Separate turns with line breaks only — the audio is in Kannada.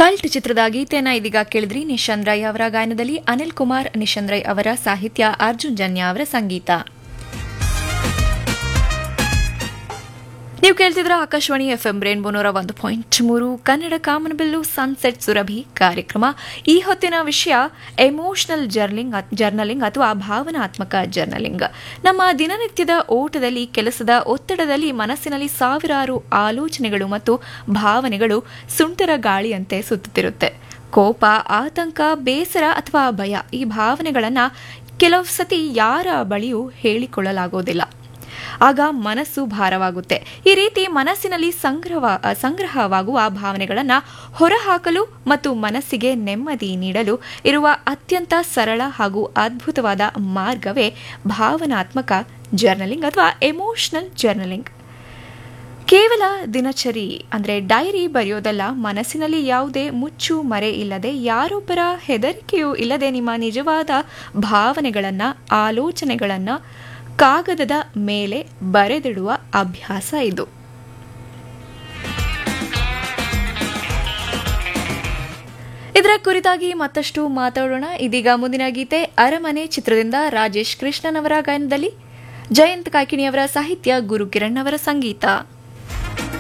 ಕಲ್ಟ್ ಚಿತ್ರದ ಗೀತೆಯನ್ನ ಇದೀಗ ಕೇಳಿದ್ರಿ ನಿಶಾಂತ್ ರೈ ಅವರ ಗಾಯನದಲ್ಲಿ ಅನಿಲ್ ಕುಮಾರ್ ನಿಶಾಂತ್ ರೈ ಅವರ ಸಾಹಿತ್ಯ ಅರ್ಜುನ್ ಜನ್ಯ ಅವರ ಸಂಗೀತ ನೀವು ಕೇಳ್ತಿದ್ರ ಆಕಾಶವಾಣಿ ಎಫ್ಎಂ ರೇನ್ಬೋ ನೂರ ಒಂದು ಪಾಯಿಂಟ್ ಮೂರು ಕನ್ನಡ ಕಾಮನಬಿಲ್ಲು ಸನ್ಸೆಟ್ ಸುರಭಿ ಕಾರ್ಯಕ್ರಮ ಈ ಹೊತ್ತಿನ ವಿಷಯ ಎಮೋಷನಲ್ ಜರ್ನಿಂಗ್ ಜರ್ನಲಿಂಗ್ ಅಥವಾ ಭಾವನಾತ್ಮಕ ಜರ್ನಲಿಂಗ್ ನಮ್ಮ ದಿನನಿತ್ಯದ ಓಟದಲ್ಲಿ ಕೆಲಸದ ಒತ್ತಡದಲ್ಲಿ ಮನಸ್ಸಿನಲ್ಲಿ ಸಾವಿರಾರು ಆಲೋಚನೆಗಳು ಮತ್ತು ಭಾವನೆಗಳು ಸುಂಟರ ಗಾಳಿಯಂತೆ ಸುತ್ತುತ್ತಿರುತ್ತೆ ಕೋಪ ಆತಂಕ ಬೇಸರ ಅಥವಾ ಭಯ ಈ ಭಾವನೆಗಳನ್ನ ಕೆಲವು ಸತಿ ಯಾರ ಬಳಿಯೂ ಹೇಳಿಕೊಳ್ಳಲಾಗೋದಿಲ್ಲ ಆಗ ಮನಸ್ಸು ಭಾರವಾಗುತ್ತೆ ಈ ರೀತಿ ಮನಸ್ಸಿನಲ್ಲಿ ಸಂಗ್ರಹ ಸಂಗ್ರಹವಾಗುವ ಭಾವನೆಗಳನ್ನು ಹೊರಹಾಕಲು ಮತ್ತು ಮನಸ್ಸಿಗೆ ನೆಮ್ಮದಿ ನೀಡಲು ಇರುವ ಅತ್ಯಂತ ಸರಳ ಹಾಗೂ ಅದ್ಭುತವಾದ ಮಾರ್ಗವೇ ಭಾವನಾತ್ಮಕ ಜರ್ನಲಿಂಗ್ ಅಥವಾ ಎಮೋಷನಲ್ ಜರ್ನಲಿಂಗ್ ಕೇವಲ ದಿನಚರಿ ಅಂದರೆ ಡೈರಿ ಬರೆಯೋದಲ್ಲ ಮನಸ್ಸಿನಲ್ಲಿ ಯಾವುದೇ ಮುಚ್ಚು ಮರೆ ಇಲ್ಲದೆ ಯಾರೊಬ್ಬರ ಹೆದರಿಕೆಯೂ ಇಲ್ಲದೆ ನಿಮ್ಮ ನಿಜವಾದ ಭಾವನೆಗಳನ್ನು ಆಲೋಚನೆಗಳನ್ನು ಕಾಗದದ ಮೇಲೆ ಬರೆದಿಡುವ ಅಭ್ಯಾಸ ಇದು ಇದರ ಕುರಿತಾಗಿ ಮತ್ತಷ್ಟು ಮಾತಾಡೋಣ ಇದೀಗ ಮುಂದಿನ ಗೀತೆ ಅರಮನೆ ಚಿತ್ರದಿಂದ ರಾಜೇಶ್ ಕೃಷ್ಣನ್ ಅವರ ಗಾಯನದಲ್ಲಿ ಜಯಂತ್ ಕಾಕಿಣಿಯವರ ಸಾಹಿತ್ಯ ಗುರು ಕಿರಣ್ ಅವರ ಸಂಗೀತ